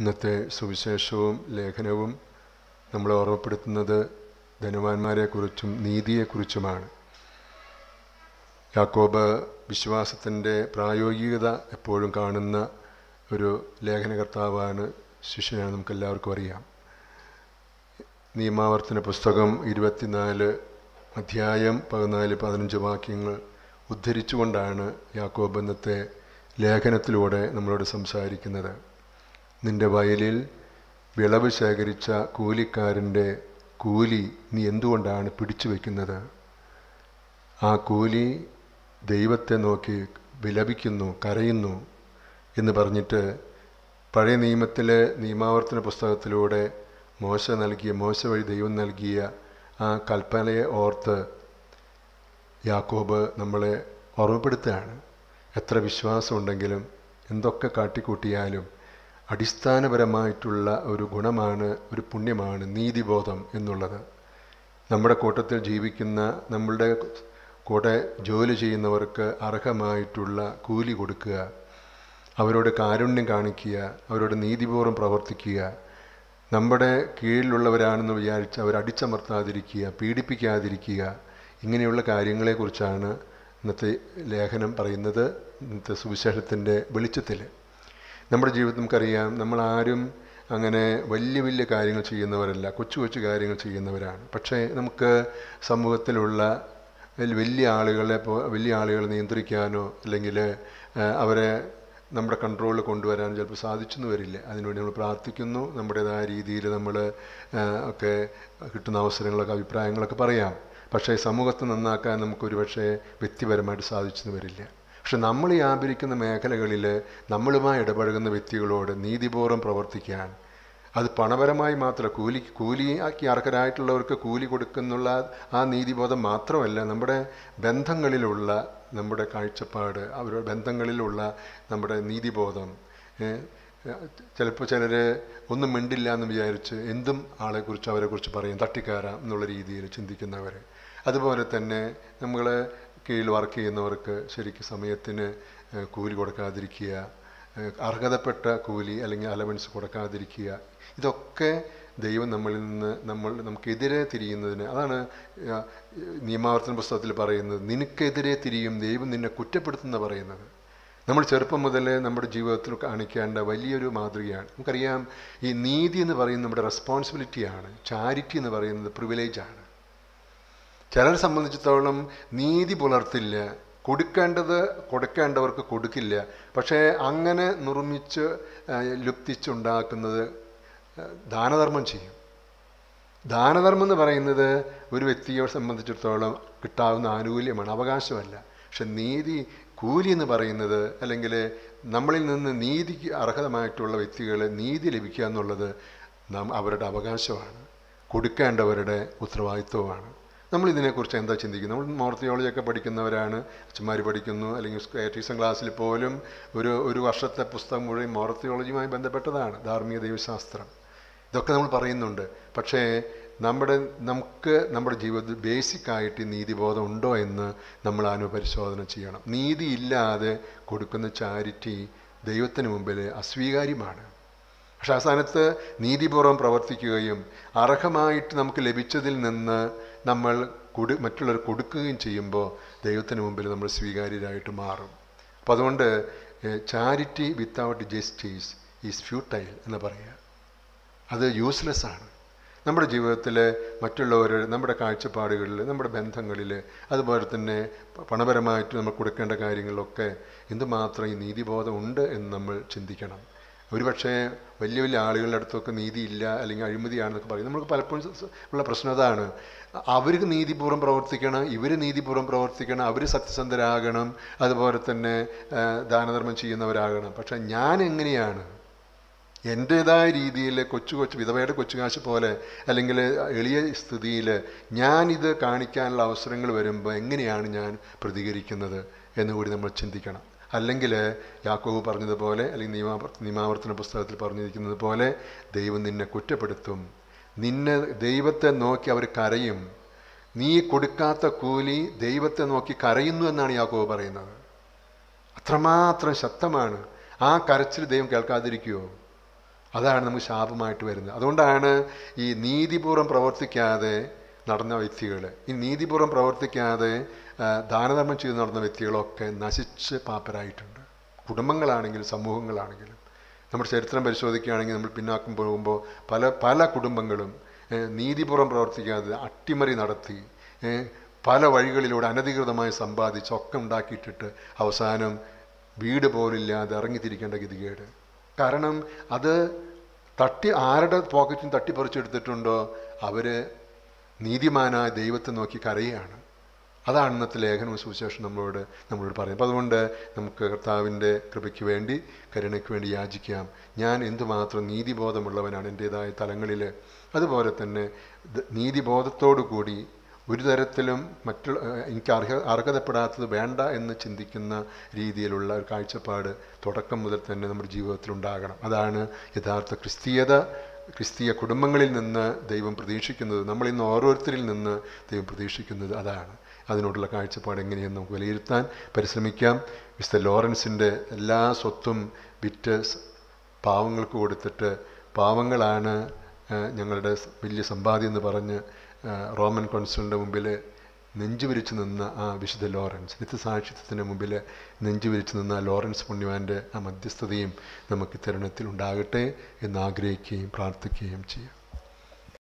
ഇന്നത്തെ സുവിശേഷവും ലേഖനവും നമ്മളെ ഓർമ്മപ്പെടുത്തുന്നത് ധനവാന്മാരെക്കുറിച്ചും നീതിയെക്കുറിച്ചുമാണ് യാക്കോബ് വിശ്വാസത്തിൻ്റെ പ്രായോഗികത എപ്പോഴും കാണുന്ന ഒരു ലേഖനകർത്താവാണ് ശിഷ്യനാണ് നമുക്കെല്ലാവർക്കും അറിയാം നിയമാവർത്തന പുസ്തകം ഇരുപത്തിനാല് അധ്യായം പതിനാല് പതിനഞ്ച് വാക്യങ്ങൾ ഉദ്ധരിച്ചുകൊണ്ടാണ് യാക്കോബ് ഇന്നത്തെ ലേഖനത്തിലൂടെ നമ്മളോട് സംസാരിക്കുന്നത് നിന്റെ വയലിൽ വിളവ് ശേഖരിച്ച കൂലിക്കാരൻ്റെ കൂലി നീ എന്തുകൊണ്ടാണ് പിടിച്ചു വയ്ക്കുന്നത് ആ കൂലി ദൈവത്തെ നോക്കി വിലപിക്കുന്നു കരയുന്നു എന്ന് പറഞ്ഞിട്ട് പഴയ നിയമത്തിലെ നിയമാവർത്തന പുസ്തകത്തിലൂടെ മോശ നൽകിയ മോശ വഴി ദൈവം നൽകിയ ആ കൽപ്പനയെ ഓർത്ത് യാക്കോബ് നമ്മളെ ഓർമ്മപ്പെടുത്തുകയാണ് എത്ര വിശ്വാസമുണ്ടെങ്കിലും എന്തൊക്കെ കാട്ടിക്കൂട്ടിയാലും അടിസ്ഥാനപരമായിട്ടുള്ള ഒരു ഗുണമാണ് ഒരു പുണ്യമാണ് നീതിബോധം എന്നുള്ളത് നമ്മുടെ കൂട്ടത്തിൽ ജീവിക്കുന്ന നമ്മളുടെ കൂടെ ജോലി ചെയ്യുന്നവർക്ക് അർഹമായിട്ടുള്ള കൂലി കൊടുക്കുക അവരോട് കാരുണ്യം കാണിക്കുക അവരോട് നീതിപൂർവ്വം പ്രവർത്തിക്കുക നമ്മുടെ കീഴിലുള്ളവരാണെന്ന് വിചാരിച്ച് അവർ അടിച്ചമർത്താതിരിക്കുക പീഡിപ്പിക്കാതിരിക്കുക ഇങ്ങനെയുള്ള കാര്യങ്ങളെക്കുറിച്ചാണ് ഇന്നത്തെ ലേഖനം പറയുന്നത് ഇന്നത്തെ സുവിശേഷത്തിൻ്റെ വെളിച്ചത്തിൽ നമ്മുടെ ജീവിതത്തിൽ നമുക്കറിയാം നമ്മളാരും അങ്ങനെ വലിയ വലിയ കാര്യങ്ങൾ ചെയ്യുന്നവരല്ല കൊച്ചു കൊച്ചു കാര്യങ്ങൾ ചെയ്യുന്നവരാണ് പക്ഷേ നമുക്ക് സമൂഹത്തിലുള്ള വലിയ ആളുകളെ വലിയ ആളുകളെ നിയന്ത്രിക്കാനോ അല്ലെങ്കിൽ അവരെ നമ്മുടെ കൺട്രോളിൽ കൊണ്ടുവരാൻ ചിലപ്പോൾ സാധിച്ചെന്ന് വരില്ല അതിനുവേണ്ടി നമ്മൾ പ്രാർത്ഥിക്കുന്നു നമ്മുടേതായ രീതിയിൽ നമ്മൾ ഒക്കെ കിട്ടുന്ന അവസരങ്ങളൊക്കെ അഭിപ്രായങ്ങളൊക്കെ പറയാം പക്ഷേ സമൂഹത്തെ നന്നാക്കാൻ നമുക്കൊരു പക്ഷേ വ്യക്തിപരമായിട്ട് സാധിച്ചെന്ന് വരില്ല പക്ഷെ നമ്മൾ ഈ ആപരിക്കുന്ന മേഖലകളിൽ നമ്മളുമായി ഇടപഴകുന്ന വ്യക്തികളോട് നീതിപൂർവ്വം പ്രവർത്തിക്കാൻ അത് പണപരമായി മാത്രം കൂലി കൂലിയാക്കി അർഹരായിട്ടുള്ളവർക്ക് കൂലി കൊടുക്കുന്നുള്ള ആ നീതിബോധം മാത്രമല്ല നമ്മുടെ ബന്ധങ്ങളിലുള്ള നമ്മുടെ കാഴ്ചപ്പാട് അവരുടെ ബന്ധങ്ങളിലുള്ള നമ്മുടെ നീതിബോധം ചിലപ്പോൾ ചിലർ ഒന്നും മിണ്ടില്ല എന്ന് വിചാരിച്ച് എന്തും ആളെക്കുറിച്ച് അവരെക്കുറിച്ച് പറയും തട്ടിക്കാരാം എന്നുള്ള രീതിയിൽ ചിന്തിക്കുന്നവർ അതുപോലെ തന്നെ നമ്മൾ കീഴിൽ വർക്ക് ചെയ്യുന്നവർക്ക് ശരിക്കും സമയത്തിന് കൂലി കൊടുക്കാതിരിക്കുക അർഹതപ്പെട്ട കൂലി അല്ലെങ്കിൽ അലവൻസ് കൊടുക്കാതിരിക്കുക ഇതൊക്കെ ദൈവം നമ്മളിൽ നിന്ന് നമ്മൾ നമുക്കെതിരെ തിരിയുന്നതിന് അതാണ് നിയമാവർത്തന പുസ്തകത്തിൽ പറയുന്നത് നിനക്കെതിരെ തിരിയും ദൈവം നിന്നെ കുറ്റപ്പെടുത്തുന്ന പറയുന്നത് നമ്മൾ ചെറുപ്പം മുതൽ നമ്മുടെ ജീവിതത്തിൽ കാണിക്കേണ്ട വലിയൊരു മാതൃകയാണ് നമുക്കറിയാം ഈ നീതി എന്ന് പറയുന്നത് നമ്മുടെ റെസ്പോൺസിബിലിറ്റിയാണ് ചാരിറ്റി എന്ന് പറയുന്നത് പ്രിവിലേജാണ് ചിലരെ സംബന്ധിച്ചിടത്തോളം നീതി പുലർത്തില്ല കൊടുക്കേണ്ടത് കൊടുക്കേണ്ടവർക്ക് കൊടുക്കില്ല പക്ഷേ അങ്ങനെ നിർമ്മിച്ച് ലുപ്തിച്ചുണ്ടാക്കുന്നത് ദാനധർമ്മം ചെയ്യും ദാനധർമ്മം എന്ന് പറയുന്നത് ഒരു വ്യക്തിയെ സംബന്ധിച്ചിടത്തോളം കിട്ടാവുന്ന ആനുകൂല്യമാണ് അവകാശമല്ല പക്ഷെ നീതി കൂലി എന്ന് പറയുന്നത് അല്ലെങ്കിൽ നമ്മളിൽ നിന്ന് നീതിക്ക് അർഹതമായിട്ടുള്ള വ്യക്തികളെ നീതി ലഭിക്കുക എന്നുള്ളത് നാം അവരുടെ അവകാശമാണ് കൊടുക്കേണ്ടവരുടെ ഉത്തരവാദിത്വമാണ് നമ്മൾ ഇതിനെക്കുറിച്ച് എന്താ ചിന്തിക്കുന്നത് നമ്മൾ മോർ തിയോളജിയൊക്കെ പഠിക്കുന്നവരാണ് അച്ഛന്മാർ പഠിക്കുന്നു അല്ലെങ്കിൽ ട്യൂഷൻ ക്ലാസ്സിൽ പോലും ഒരു ഒരു വർഷത്തെ പുസ്തകം മുഴുവൻ മോർ തിയോളജിയുമായി ബന്ധപ്പെട്ടതാണ് ധാർമ്മിക ദൈവശാസ്ത്രം ഇതൊക്കെ നമ്മൾ പറയുന്നുണ്ട് പക്ഷേ നമ്മുടെ നമുക്ക് നമ്മുടെ ജീവിതത്തിൽ ബേസിക് ആയിട്ട് നീതിബോധം ഉണ്ടോ എന്ന് നമ്മൾ അനുപരിശോധന ചെയ്യണം നീതി ഇല്ലാതെ കൊടുക്കുന്ന ചാരിറ്റി ദൈവത്തിന് മുമ്പിൽ അസ്വീകാര്യമാണ് പക്ഷെ അവസാനത്ത് നീതിപൂർവ്വം പ്രവർത്തിക്കുകയും അർഹമായിട്ട് നമുക്ക് ലഭിച്ചതിൽ നിന്ന് നമ്മൾ കൊടു മറ്റുള്ളവർ കൊടുക്കുകയും ചെയ്യുമ്പോൾ ദൈവത്തിന് മുമ്പിൽ നമ്മൾ സ്വീകാര്യരായിട്ട് മാറും അപ്പം അതുകൊണ്ട് charity without justice is futile എന്ന് പറയുക അത് യൂസ്ലെസ് ആണ് നമ്മുടെ ജീവിതത്തിൽ മറ്റുള്ളവർ നമ്മുടെ കാഴ്ചപ്പാടുകളിൽ നമ്മുടെ ബന്ധങ്ങളിൽ അതുപോലെ തന്നെ പണപരമായിട്ട് നമ്മൾ കൊടുക്കേണ്ട കാര്യങ്ങളിലൊക്കെ എന്തുമാത്രം ഈ നീതിബോധം ഉണ്ട് എന്ന് നമ്മൾ ചിന്തിക്കണം ഒരുപക്ഷെ വലിയ വലിയ ആളുകളുടെ അടുത്തൊക്കെ നീതിയില്ല അല്ലെങ്കിൽ അഴിമതിയാണെന്നൊക്കെ പറയും നമുക്ക് പലപ്പോഴും ഉള്ള പ്രശ്നം അതാണ് അവർക്ക് നീതിപൂർവ്വം പ്രവർത്തിക്കണം ഇവർ നീതിപൂർവ്വം പ്രവർത്തിക്കണം അവർ സത്യസന്ധരാകണം അതുപോലെ തന്നെ ദാനധർമ്മം ചെയ്യുന്നവരാകണം പക്ഷെ ഞാൻ എങ്ങനെയാണ് എൻ്റേതായ രീതിയിൽ കൊച്ചു കൊച്ചു വിധവയുടെ കൊച്ചുകാശ് പോലെ അല്ലെങ്കിൽ എളിയ സ്ഥിതിയിൽ ഞാനിത് കാണിക്കാനുള്ള അവസരങ്ങൾ വരുമ്പോൾ എങ്ങനെയാണ് ഞാൻ പ്രതികരിക്കുന്നത് എന്നുകൂടി നമ്മൾ ചിന്തിക്കണം അല്ലെങ്കിൽ യാക്കോവ് പറഞ്ഞതുപോലെ അല്ലെങ്കിൽ നിയമാ നിയമാവർത്തന പുസ്തകത്തിൽ പറഞ്ഞിരിക്കുന്നത് പോലെ ദൈവം നിന്നെ കുറ്റപ്പെടുത്തും നിന്നെ ദൈവത്തെ നോക്കി അവർ കരയും നീ കൊടുക്കാത്ത കൂലി ദൈവത്തെ നോക്കി കരയുന്നു എന്നാണ് യാക്കോവ് പറയുന്നത് അത്രമാത്രം ശക്തമാണ് ആ കരച്ചിൽ ദൈവം കേൾക്കാതിരിക്കുമോ അതാണ് നമുക്ക് ശാപമായിട്ട് വരുന്നത് അതുകൊണ്ടാണ് ഈ നീതിപൂർവ്വം പ്രവർത്തിക്കാതെ നടന്ന വ്യക്തികൾ ഈ നീതിപൂർവ്വം പ്രവർത്തിക്കാതെ ആ, ദാനധർമ്മം ചെയ്ത് നടന്ന വ്യക്തികളൊക്കെ നശിച്ച് പാപ്പരായിട്ടുണ്ട് കുടുംബങ്ങളാണെങ്കിലും സമൂഹങ്ങളാണെങ്കിലും നമ്മുടെ ചരിത്രം പരിശോധിക്കുകയാണെങ്കിൽ നമ്മൾ പിന്നാക്കം പോകുമ്പോൾ പല പല കുടുംബങ്ങളും ഏഹ്, നീതിപൂർവ്വം പ്രവർത്തിക്കാതെ അട്ടിമറി നടത്തി ഏഹ്, പല വഴികളിലൂടെ അനധികൃതമായി സമ്പാദിച്ച് ഒക്കെ ഉണ്ടാക്കിയിട്ടിട്ട് അവസാനം വീട് പോലില്ലാതെ ഇറങ്ങിത്തിരിക്കേണ്ട ഗതികേട് കാരണം അത് തട്ടി ആരുടെ പോക്കറ്റും തട്ടിപ്പറിച്ചെടുത്തിട്ടുണ്ടോ അവര് നീതിമാനായ ദൈവത്തെ നോക്കി കരയുകയാണ് അതാണ് ഇന്നത്തെ ലേഖനവും സുവിശേഷം നമ്മളോട് നമ്മളോട് പറയുന്നത് അപ്പോൾ അതുകൊണ്ട് നമുക്ക് കർത്താവിൻ്റെ കൃപയ്ക്ക് വേണ്ടി കരുണയ്ക്ക് വേണ്ടി യാചിക്കാം ഞാൻ എന്തുമാത്രം നീതിബോധമുള്ളവനാണ് എൻ്റേതായ തലങ്ങളിൽ അതുപോലെ തന്നെ ദ- നീതിബോധത്തോടു കൂടി ഒരു തരത്തിലും മറ്റുള്ള ഏഹ് എനിക്ക് അർഹ അർഹതപ്പെടാത്തത് വേണ്ട എന്ന് ചിന്തിക്കുന്ന രീതിയിലുള്ള ഒരു കാഴ്ചപ്പാട് തുടക്കം മുതൽ തന്നെ നമ്മുടെ ജീവിതത്തിൽ ഉണ്ടാകണം അതാണ് യഥാർത്ഥ ക്രിസ്തീയത ക്രിസ്തീയ കുടുംബങ്ങളിൽ നിന്ന് ദൈവം പ്രതീക്ഷിക്കുന്നത് നമ്മൾ ഇന്ന് ഓരോരുത്തരിൽ നിന്ന് ദൈവം പ്രതീക്ഷിക്കുന്നത് അതാണ് അതിനോടുള്ള കാഴ്ചപ്പാട് എങ്ങനെയെന്ന് നമുക്ക് വിലയിരുത്താൻ പരിശ്രമിക്കാം മിസ്റ്റർ ലോറൻസിൻ്റെ എല്ലാ സ്വത്തും വിറ്റ് സ് പാവങ്ങൾക്ക് കൊടുത്തിട്ട് പാവങ്ങളാണ് ആ, ഞങ്ങളുടെ സ് വലിയ സമ്പാദ്യം എന്ന് പറഞ്ഞ് ആ, റോമൻ കോൺസുലിൻ്റെ മുമ്പിൽ നെഞ്ചുവിരിച്ച് നിന്ന ആ വിശുദ്ധ ലോറൻസ് നിത്യസാക്ഷിത്വത്തിൻ്റെ മുമ്പിൽ നെഞ്ചുവിരിച്ച് നിന്ന ആ ലോറൻസ് പുണ്യവാൻ്റെ ആ മധ്യസ്ഥതയും നമുക്ക് തരുണത്തിൽ ഉണ്ടാകട്ടെ എന്ന് ആഗ്രഹിക്കുകയും പ്രാർത്ഥിക്കുകയും ചെയ്യാം